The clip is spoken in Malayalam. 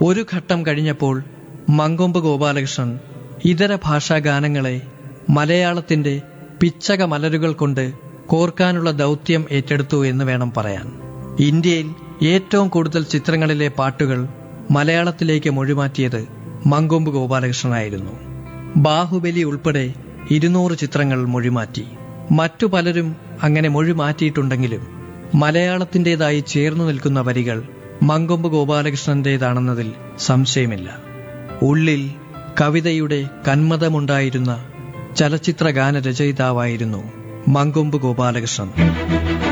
ഒരു ഘട്ടം കഴിഞ്ഞപ്പോൾ മങ്കൊമ്പ് ഗോപാലകൃഷ്ണൻ ഇതര ഭാഷാ ഗാനങ്ങളെ മലയാളത്തിന്റെ പിച്ചക മലരുകൾ കൊണ്ട് കോർക്കാനുള്ള ദൗത്യം ഏറ്റെടുത്തു എന്ന് വേണം പറയാൻ ഇന്ത്യയിൽ ഏറ്റവും കൂടുതൽ ചിത്രങ്ങളിലെ പാട്ടുകൾ മലയാളത്തിലേക്ക് മൊഴിമാറ്റിയത് മങ്കൊമ്പ് ഗോപാലകൃഷ്ണനായിരുന്നു ബാഹുബലി ഉൾപ്പെടെ ഇരുന്നൂറ് ചിത്രങ്ങൾ മൊഴിമാറ്റി മറ്റു പലരും അങ്ങനെ മൊഴി മാറ്റിയിട്ടുണ്ടെങ്കിലും മലയാളത്തിൻ്റെതായി ചേർന്നു നിൽക്കുന്ന വരികൾ മങ്കൊമ്പ് ഗോപാലകൃഷ്ണന്റേതാണെന്നതിൽ സംശയമില്ല ഉള്ളിൽ കവിതയുടെ കന്മതമുണ്ടായിരുന്ന ചലച്ചിത്ര ഗാന രചയിതാവായിരുന്നു മങ്കൊമ്പ് ഗോപാലകൃഷ്ണൻ